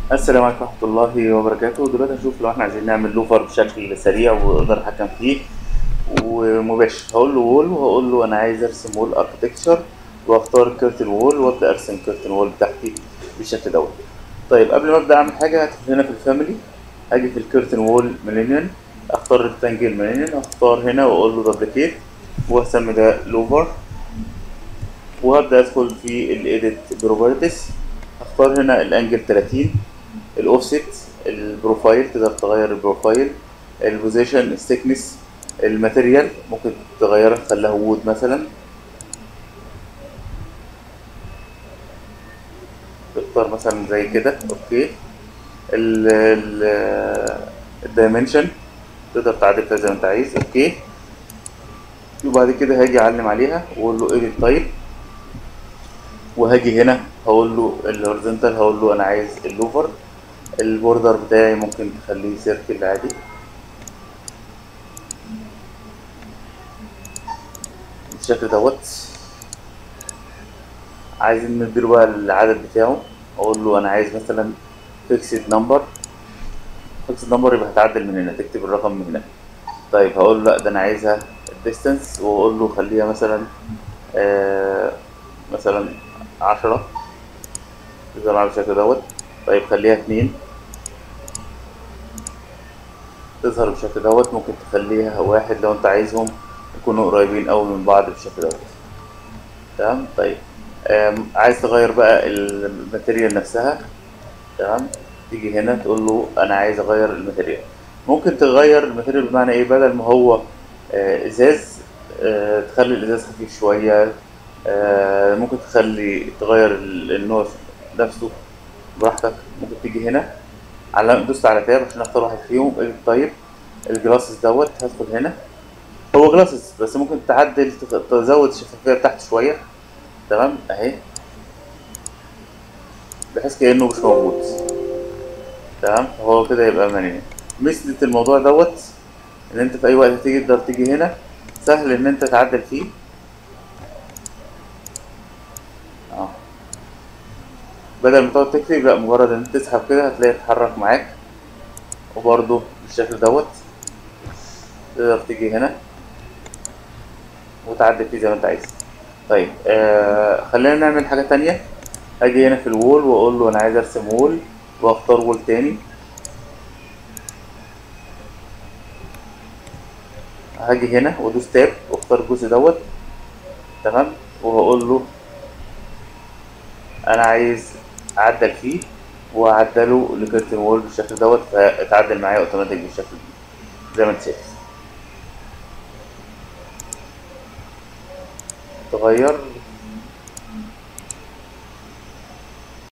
السلام عليكم ورحمة الله وبركاته دلوقتي هنشوف لو احنا عايزين نعمل لوفر بشكل سريع ونقدر نتحكم فيه ومباشر هقول له وول وهقول له انا عايز ارسم وول اركتكتشر واختار كيرتن وول وابدا ارسم كيرتن وول بتاعتي بالشكل دوت طيب قبل ما ابدا اعمل حاجه هدخل هنا في الفاميلي هاجي في الكيرتن وول ميلينيون اختار ريكتانجل ميلينيون اختار هنا واقول له دبليكيت وهسمي ده لوفر وهبدا ادخل في الايديت بروبرتيز اختار هنا الانجل 30 الاوفست البروفايل تقدر تغير البروفايل البوزيشن الثيكنس الماتيريال ممكن تغيرها تخليها وود مثلا تختار مثلا زي كده اوكي ال ال الدايمنشن تقدر تعدلها زي ما انت عايز اوكي وبعد كده هاجي اعلم عليها واقول له edit type وهاجي هنا هقول له الهوريزونتال هقول له انا عايز اللوفر البوردر بتاعي ممكن تخليه سيركل عادي بالشكل دوت عايزين نديله بقى العدد بتاعه اقول له انا عايز مثلا فيكسد نمبر فيكسد نمبر يبقى هتعدل من هنا تكتب الرقم من هنا طيب هقول له لا ده انا عايزها الديستانس واقول له خليها مثلا آه مثلا عشرة تظهر معايا بالشكل دوت طيب خليها اتنين تظهر بالشكل دوت ممكن تخليها واحد لو انت عايزهم يكونوا قريبين اوي من بعض بالشكل دوت تمام طيب عايز تغير بقى الماتيريال نفسها تمام تيجي هنا تقول له انا عايز اغير الماتيريال ممكن تغير الماتيريال بمعنى ايه بدل ما هو آه ازاز آه تخلي الازاز خفيف شويه آه ممكن تخلي تغير النوع نفسه براحتك ممكن تيجي هنا على دوست على تاب عشان اختار واحد فيهم طيب الجلاسز دوت هدخل هنا هو جلاسز بس ممكن تعدل تزود الشفافيه بتاعته شويه تمام اهي بحيث كانه مش موجود تمام هو كده يبقى منين مثلة الموضوع دوت ان انت في اي وقت تيجي تقدر تيجي هنا سهل ان انت تعدل فيه اه بدل ما تقعد تكتب لا مجرد ان انت تسحب كده هتلاقيه يتحرك معاك وبرده بالشكل دوت تقدر تيجي هنا وتعدل فيه زي ما انت عايز طيب آه خلينا نعمل حاجة تانية اجي هنا في الوول واقول له انا عايز ارسم وول واختار وول تاني هاجي هنا وادوس تاب واختار الجزء دوت تمام وهقول له انا عايز اعدل فيه واعدله لكرتن وول بالشكل دوت فاتعدل معايا اوتوماتيك بالشكل زي ما انت شايف تغير